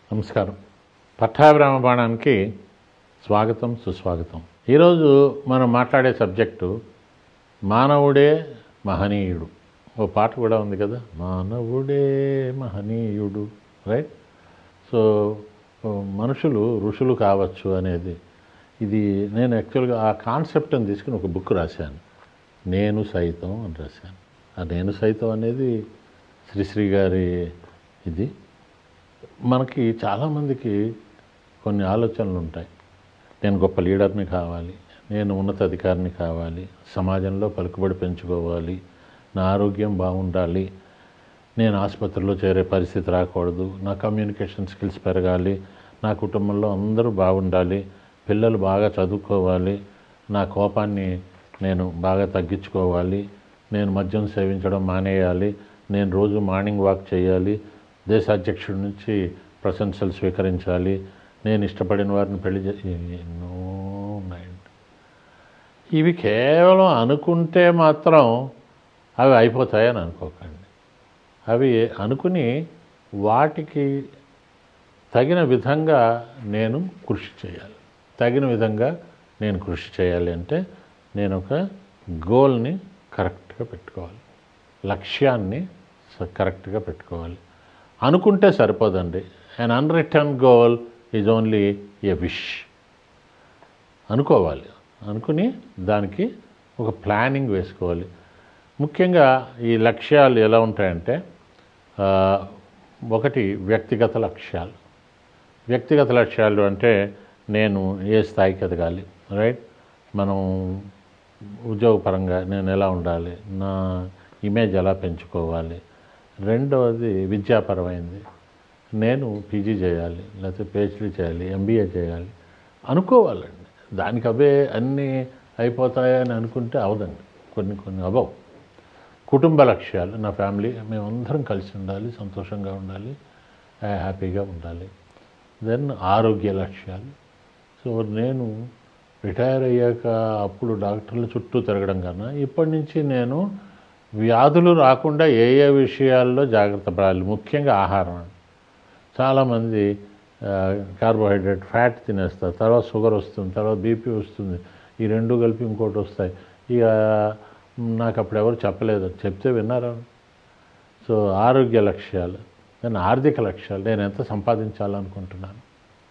నమస్కారం పట్టాభిరామ బాణానికి స్వాగతం సుస్వాగతం ఈరోజు మనం మాట్లాడే సబ్జెక్టు మానవుడే మహనీయుడు ఓ పాట కూడా ఉంది కదా మానవుడే మహనీయుడు రైట్ సో ఓ మనుషులు ఋషులు కావచ్చు అనేది ఇది నేను యాక్చువల్గా ఆ కాన్సెప్ట్ని తీసుకుని ఒక బుక్ రాశాను నేను సైతం అని రాశాను ఆ నేను సైతం అనేది శ్రీశ్రీ గారి ఇది మనకి చాలామందికి కొన్ని ఆలోచనలు ఉంటాయి నేను గొప్ప లీడర్ని కావాలి నేను ఉన్నత అధికారిని కావాలి సమాజంలో పలుకుబడి పెంచుకోవాలి నా ఆరోగ్యం బాగుండాలి నేను ఆసుపత్రిలో చేరే పరిస్థితి రాకూడదు నా కమ్యూనికేషన్ స్కిల్స్ పెరగాలి నా కుటుంబంలో అందరూ బాగుండాలి పిల్లలు బాగా చదువుకోవాలి నా కోపాన్ని నేను బాగా తగ్గించుకోవాలి నేను మద్యం సేవించడం మానేయాలి నేను రోజు మార్నింగ్ వాక్ చేయాలి దేశాధ్యక్షుడి నుంచి ప్రశంసలు స్వీకరించాలి నేను ఇష్టపడిన వారిని పెళ్లి చే ఎన్నో ఉన్నాయండి ఇవి కేవలం అనుకుంటే మాత్రం అవి అయిపోతాయని అనుకోకండి అవి అనుకుని వాటికి తగిన విధంగా నేను కృషి చేయాలి తగిన విధంగా నేను కృషి చేయాలి అంటే నేను ఒక గోల్ని కరెక్ట్గా పెట్టుకోవాలి లక్ష్యాన్ని స- కరెక్ట్గా పెట్టుకోవాలి అనుకుంటే సరిపోదండి an unwritten goal is only a wish అనుకోవాలి అనుకుని దానికి ఒక ప్లానింగ్ వేసుకోవాలి ముఖ్యంగా ఈ లక్ష్యాలు ఎలా ఉంటాయంటే ఆ, ఒకటి వ్యక్తిగత లక్ష్యాలు వ్యక్తిగత లక్ష్యాలు అంటే నేను ఏ స్థాయికి ఎదగాలి రైట్ మనం ఉద్యోగపరంగా నేను ఎలా ఉండాలి నా ఇమేజ్ ఎలా పెంచుకోవాలి రెండవది విద్యాపరమైంది నేను పీజీ చేయాలి లేకపోతే పిహెచ్డీ చేయాలి ఎంబీఏ చేయాలి అనుకోవాలండి దానికి అవే అన్నీ అయిపోతాయని అనుకుంటే అవదండి కొన్ని కొన్ని అవ్వవు కుటుంబ లక్ష్యాలు నా ఫ్యామిలీ మేమందరం కలిసి ఉండాలి సంతోషంగా ఉండాలి ఆ, హ్యాపీగా ఉండాలి దెన్ ఆరోగ్య లక్ష్యాలు సో నేను రిటైర్ అయ్యాక అప్పుడు డాక్టర్ల చుట్టూ తిరగడం కన్నా ఇప్పటి నుంచి నేను వ్యాధులు రాకుండా ఏ ఏ విషయాల్లో జాగ్రత్త పడాలి ముఖ్యంగా ఆహారం అండి చాలామంది ఆ, కార్బోహైడ్రేట్ ఫ్యాట్ తినేస్తారు తర్వాత షుగర్ వస్తుంది తర్వాత బీపీ వస్తుంది ఈ రెండు కలిపి ఇంకోటి వస్తాయి ఇక నాకు అప్పుడు ఎవరు చెప్పలేదు చెప్తే విన్నారా సో ఆరోగ్య లక్ష్యాలు నేను ఆర్థిక లక్ష్యాలు నేను ఎంత సంపాదించాలనుకుంటున్నాను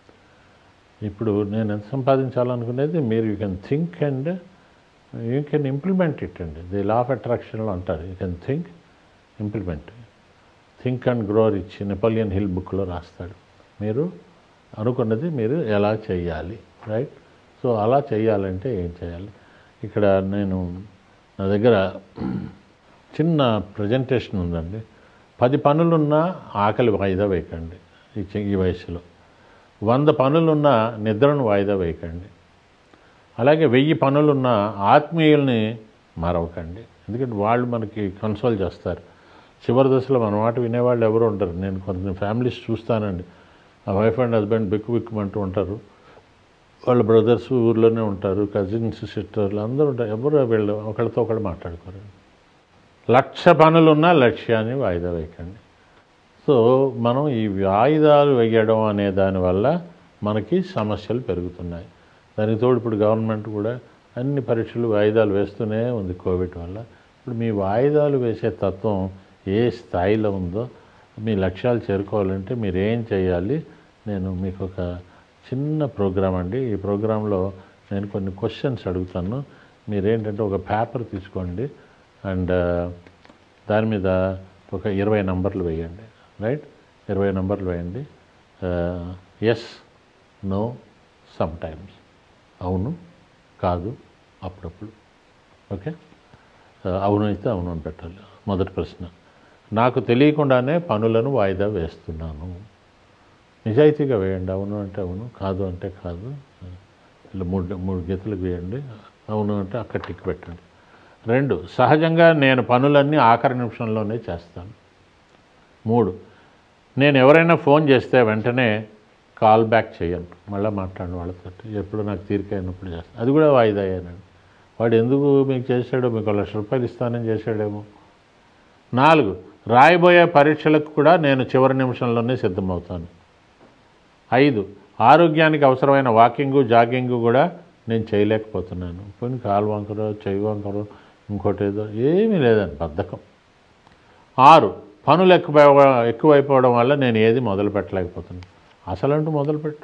ఇప్పుడు నేను ఎంత సంపాదించాలనుకునేది మీరు you can think and you can implement it అండి ది లా ఆఫ్ అట్రాక్షన్లో అంటారు you can think implement think and grow rich Napoleon Hill బుక్లో రాస్తాడు మీరు అనుకున్నది మీరు ఎలా చేయాలి రైట్ సో అలా చేయాలంటే ఏం చేయాలి ఇక్కడ నేను నా దగ్గర చిన్న ప్రజెంటేషన్ ఉందండి పది పనులున్నా ఆకలి వాయిదా వేయకండి ఈ చి- ఈ వయసులో వంద పనులున్నా నిద్రను వాయిదా వేయకండి అలాగే వెయ్యి పనులున్న ఆత్మీయుల్ని మరవకండి ఎందుకంటే వాళ్ళు మనకి కన్సోల్ చేస్తారు చివరి దశలో మన మాట వినేవాళ్ళు ఎవరు ఉండరు నేను కొంత ఫ్యామిలీస్ చూస్తానండి ఆ వైఫ్ అండ్ హస్బెండ్ బిక్కు బిక్కుమంటూ ఉంటారు వాళ్ళ బ్రదర్స్ ఊర్లోనే ఉంటారు కజిన్స్ సిస్టర్లు అందరూ ఉంటారు ఎవరు వీళ్ళు ఒకళ్ళతో ఒకళ్ళు మాట్లాడుకోరు లక్ష పనులున్న లక్ష్యాన్ని వాయిదా వేయకండి సో మనం ఈ వాయిదాలు వేయడం అనే దానివల్ల మనకి సమస్యలు పెరుగుతున్నాయి దానికి తోడు ఇప్పుడు గవర్నమెంట్ కూడా అన్ని పరీక్షలు వాయిదాలు వేస్తూనే ఉంది కోవిడ్ వల్ల ఇప్పుడు మీ వాయిదాలు వేసే తత్వం ఏ స్థాయిలో ఉందో మీ లక్ష్యాలు చేరుకోవాలంటే మీరు ఏం చేయాలి నేను మీకు ఒక చిన్న ప్రోగ్రామ్ అండి ఈ ప్రోగ్రాంలో నేను కొన్ని క్వశ్చన్స్ అడుగుతాను మీరేంటంటే ఒక పేపర్ తీసుకోండి అండ్ దాని మీద ఒక ఇరవై నంబర్లు వేయండి రైట్ ఇరవై నంబర్లు వేయండి ఎస్ నో సమ్ టైమ్స్ అవును కాదు అప్పుడప్పుడు ఓకే అవును అయితే అవును అని పెట్టాలి మొదటి ప్రశ్న నాకు తెలియకుండానే పనులను వాయిదా వేస్తున్నాను నిజాయితీగా వేయండి అవును అంటే అవును కాదు అంటే కాదు ఇలా మూడు మూడు గీతలకు వేయండి అవును అంటే అక్కడ టిక్ పెట్టండి రెండు సహజంగా నేను పనులన్నీ ఆఖరి నిమిషంలోనే చేస్తాను మూడు నేను ఎవరైనా ఫోన్ చేస్తే వెంటనే కాల్ బ్యాక్ చేయను మళ్ళీ మాట్లాడిన వాళ్ళతో ఎప్పుడు నాకు తీరిక అయినప్పుడు చేస్తాను అది కూడా వాయిదా అయ్యానండి వాడు ఎందుకు మీకు చేశాడో మీకు లక్ష రూపాయలు ఇస్తానని చేశాడేమో నాలుగు రాయబోయే పరీక్షలకు కూడా నేను చివరి నిమిషంలోనే సిద్ధమవుతాను ఐదు ఆరోగ్యానికి అవసరమైన వాకింగు జాగింగు కూడా నేను చేయలేకపోతున్నాను పోనీ కాలు వంకరో చెయ్యి వంకరో ఇంకోటి ఏదో ఏమీ లేదండి బద్ధకం ఆరు పనులు ఎక్కువ ఎక్కువైపోవడం వల్ల నేను ఏది మొదలు పెట్టలేకపోతున్నాను అసలంటూ మొదలుపెట్టు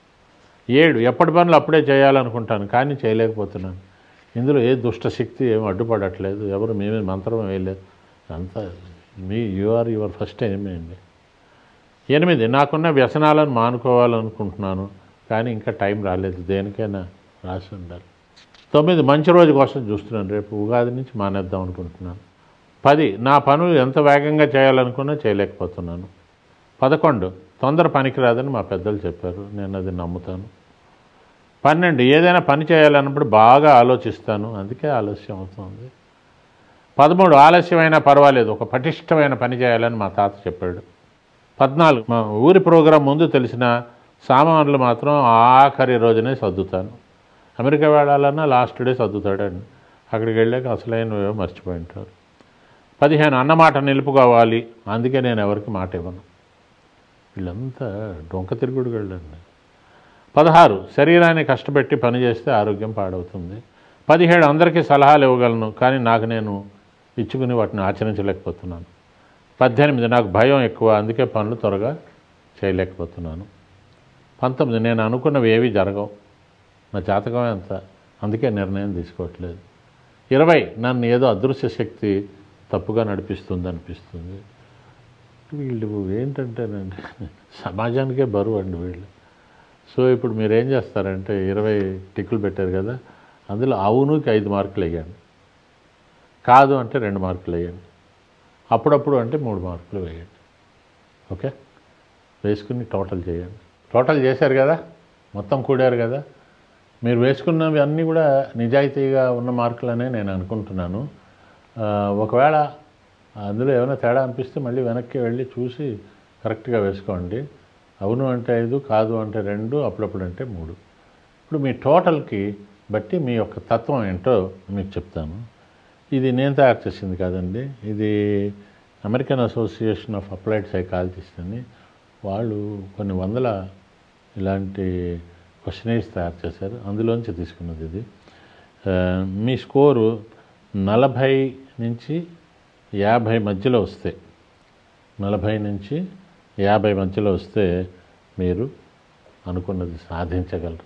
ఏడు ఎప్పటి పనులు అప్పుడే చేయాలనుకుంటాను కానీ చేయలేకపోతున్నాను ఇందులో ఏ దుష్ట శక్తి ఏం అడ్డుపడట్లేదు ఎవరు మేమే మంత్రం వేయలేదు అంతా మీ you are your first enemy అండి ఎనిమిది నాకున్న వ్యసనాలను మానుకోవాలనుకుంటున్నాను కానీ ఇంకా టైం రాలేదు దేనికైనా రాసి ఉండాలి తొమ్మిది మంచి రోజు కోసం చూస్తున్నాను రేపు ఉగాది నుంచి మానేద్దాం అనుకుంటున్నాను పది నా పనులు ఎంత వేగంగా చేయాలనుకున్నా చేయలేకపోతున్నాను పదకొండు తొందర పనికిరాదని మా పెద్దలు చెప్పారు నేను అది నమ్ముతాను పన్నెండు ఏదైనా పని చేయాలన్నప్పుడు బాగా ఆలోచిస్తాను అందుకే ఆలస్యం అవుతుంది పదమూడు ఆలస్యమైనా పర్వాలేదు ఒక పటిష్టమైన పని చేయాలని మా తాత చెప్పాడు పద్నాలుగు మా ఊరి ప్రోగ్రాం ముందు తెలిసిన సామాన్లు మాత్రం ఆఖరి రోజునే సర్దుతాను అమెరికా వెళ్ళాలన్నా లాస్ట్ డే సర్దుతాడండి అక్కడికి వెళ్ళాక అసలైనవేవో మర్చిపోయి ఉంటారు పదిహేను అన్నమాట నిలుపుకోవాలి అందుకే నేను ఎవరికి మాట ఇవ్వను వీళ్ళంతా డొంక తిరుగుడు వెళ్ళండి పదహారు శరీరాన్ని కష్టపెట్టి పని చేస్తే ఆరోగ్యం పాడవుతుంది పదిహేడు అందరికీ సలహాలు ఇవ్వగలను కానీ నాకు నేను ఇచ్చుకుని వాటిని ఆచరించలేకపోతున్నాను పద్దెనిమిది నాకు భయం ఎక్కువ అందుకే పనులు త్వరగా చేయలేకపోతున్నాను పంతొమ్మిది నేను అనుకున్నవి ఏవి జరగవు నా జాతకం ఎంత అందుకే నిర్ణయం తీసుకోవట్లేదు ఇరవై నన్ను ఏదో అదృశ్య శక్తి తప్పుగా నడిపిస్తుంది అనిపిస్తుంది వీళ్ళు ఏంటంటేనండి సమాజానికే బరువు అండి వీళ్ళు సో ఇప్పుడు మీరు ఏం చేస్తారంటే ఇరవై టిక్కులు పెట్టారు కదా అందులో అవునుకి ఐదు మార్కులు వేయండి కాదు అంటే రెండు మార్కులు వేయండి అప్పుడప్పుడు అంటే మూడు మార్కులు వేయండి ఓకే వేసుకుని టోటల్ చేయండి టోటల్ చేశారు కదా మొత్తం కూడారు కదా మీరు వేసుకున్నవి అన్నీ కూడా నిజాయితీగా ఉన్న మార్కులనే నేను అనుకుంటున్నాను ఆ, ఒకవేళ అందులో ఏమైనా తేడా అనిపిస్తే మళ్ళీ వెనక్కి వెళ్ళి చూసి కరెక్ట్గా వేసుకోండి అవును అంటే ఐదు కాదు అంటే రెండు అప్పుడప్పుడు అంటే మూడు ఇప్పుడు మీ టోటల్కి బట్టి మీ యొక్క తత్వం ఏంటో మీకు చెప్తాను ఇది నేను తయారు చేసింది కాదండి ఇది American association of applied psychologist అని వాళ్ళు కొన్ని వందల ఇలాంటి క్వశ్చనైర్స్ తయారు చేశారు అందులోంచి తీసుకున్నది ఇది ఆ, మీ స్కోరు నలభై నుంచి యాభై మధ్యలో వస్తే నలభై నుంచి యాభై మధ్యలో వస్తే మీరు అనుకున్నది సాధించగలరు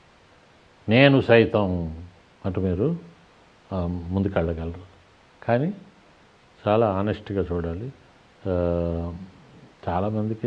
నేను సైతం అటు మీరు ఆ, ముందుకెళ్ళగలరు కానీ చాలా ఆనెస్ట్గా చూడాలి ఆ, చాలామందికి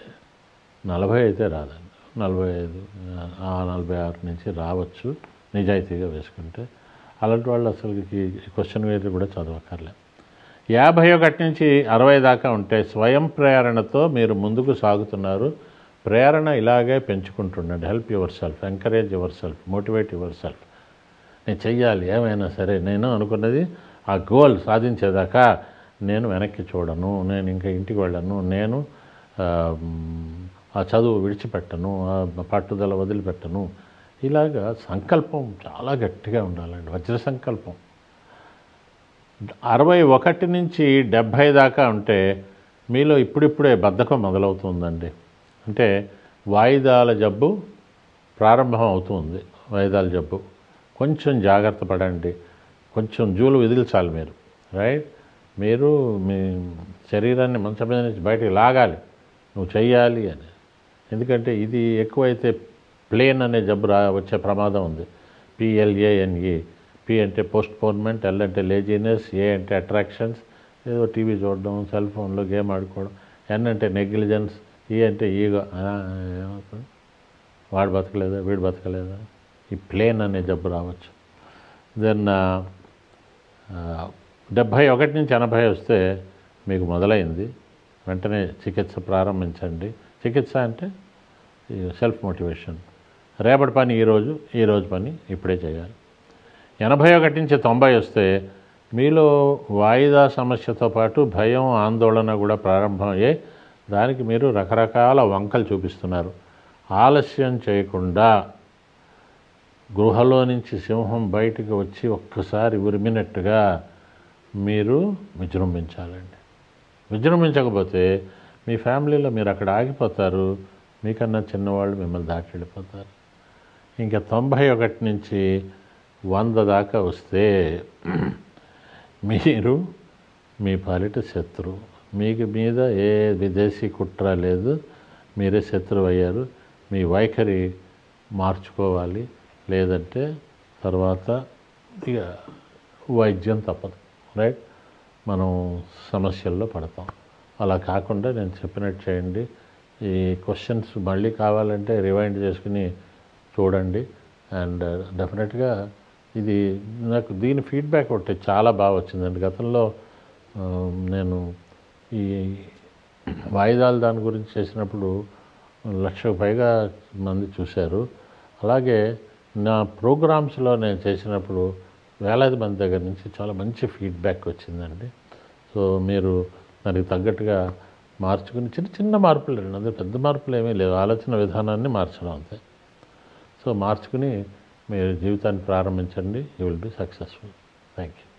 నలభై అయితే రాదండి నలభై ఐదు ఆ నలభై ఆరు నుంచి రావచ్చు నిజాయితీగా వేసుకుంటే అలాంటి వాళ్ళు అసలుకి క్వశ్చన్ వేరు కూడా చదవక్కర్లే యాభై ఒకటి నుంచి అరవై దాకా ఉంటే స్వయం ప్రేరణతో మీరు ముందుకు సాగుతున్నారు ప్రేరణ ఇలాగే పెంచుకుంటుండండి help yourself encourage yourself motivate yourself నేను చెయ్యాలి ఏమైనా సరే నేను అనుకున్నది ఆ గోల్ సాధించేదాకా నేను వెనక్కి చూడను నేను ఇంకా ఇంటికి వెళ్ళను నేను ఆ, మ్, ఆ చదువు విడిచిపెట్టను ఆ పట్టుదల వదిలిపెట్టను ఇలాగా సంకల్పం చాలా గట్టిగా ఉండాలండి వజ్ర సంకల్పం అరవై ఒకటి నుంచి డెబ్భై దాకా ఉంటే మీలో ఇప్పుడిప్పుడే బద్ధకం మొదలవుతుందండి అంటే వాయిదాల జబ్బు ప్రారంభం అవుతుంది వాయిదాల జబ్బు కొంచెం జాగ్రత్త పడండి కొంచెం జూలు విదిల్చాలి మీరు రైట్ మీరు మీ శరీరాన్ని మంచం మీద నుంచి బయటికి లాగాలి నువ్వు చెయ్యాలి అని ఎందుకంటే ఇది ఎక్కువైతే ప్లేన్ అనే జబ్బు రా వచ్చే ప్రమాదం ఉంది పిఎల్ఏఎన్ఏ పి అంటే పోస్ట్ పోన్మెంట్ ఎల్ అంటే లేజీనెస్ ఏ అంటే అట్రాక్షన్స్ ఏదో టీవీ చూడడం సెల్ ఫోన్లో గేమ్ ఆడుకోవడం ఎన్ అంటే నెగ్లిజెన్స్ ఈ అంటే ఈగో ఏమవుతుంది వాడు బతకలేదా వీడు బతకలేదా ఈ ప్లేన్ అనే జబ్బు రావచ్చు దెన్ డెబ్భై ఒకటి నుంచి ఎనభై వస్తే మీకు మొదలైంది వెంటనే చికిత్స ప్రారంభించండి చికిత్స అంటే సెల్ఫ్ మోటివేషన్ రేపటి పని ఈరోజు ఈరోజు పని ఇప్పుడే చేయాలి ఎనభై ఒకటి నుంచి తొంభై వస్తే మీలో వాయిదా సమస్యతో పాటు భయం ఆందోళన కూడా ప్రారంభమయ్యే దానికి మీరు రకరకాల వంకలు చూపిస్తున్నారు ఆలస్యం చేయకుండా గృహలో నుంచి సింహం బయటికి వచ్చి ఒక్కసారి ఉరిమినట్టుగా మీరు విజృంభించాలండి విజృంభించకపోతే మీ ఫ్యామిలీలో మీరు అక్కడ ఆగిపోతారు మీకన్నా చిన్నవాళ్ళు మిమ్మల్ని దాటి వెళ్ళిపోతారు ఇంకా తొంభై ఒకటి నుంచి వంద దాకా వస్తే మీరు మీ పాలిట శత్రువు మీకు మీద ఏ విదేశీ కుట్ర లేదు మీరే శత్రువు అయ్యారు మీ వైఖరి మార్చుకోవాలి లేదంటే తర్వాత ఇక వైద్యం తప్పదు రైట్ మనం సమస్యల్లో పడతాం అలా కాకుండా నేను చెప్పినట్టు చేయండి ఈ క్వశ్చన్స్ మళ్ళీ కావాలంటే రివైండ్ చేసుకుని చూడండి అండ్ డెఫినెట్గా ఇది నాకు దీని ఫీడ్బ్యాక్ ఒకటి చాలా బాగా వచ్చిందండి గతంలో ఆ, నేను ఈ వాయిదాలు దాని గురించి చేసినప్పుడు లక్షకు పైగా మంది చూశారు అలాగే నా ప్రోగ్రామ్స్లో నేను చేసినప్పుడు వేలాది మంది దగ్గర నుంచి చాలా మంచి ఫీడ్బ్యాక్ వచ్చిందండి సో మీరు దానికి తగ్గట్టుగా మార్చుకుని చిన్న చిన్న మార్పులు అండి అందులో పెద్ద మార్పులు ఏమీ లేవు ఆలోచన విధానాన్ని మార్చడం అంతే సో మార్చుకుని మీరు జీవితాన్ని ప్రారంభించండి you will be successful thank you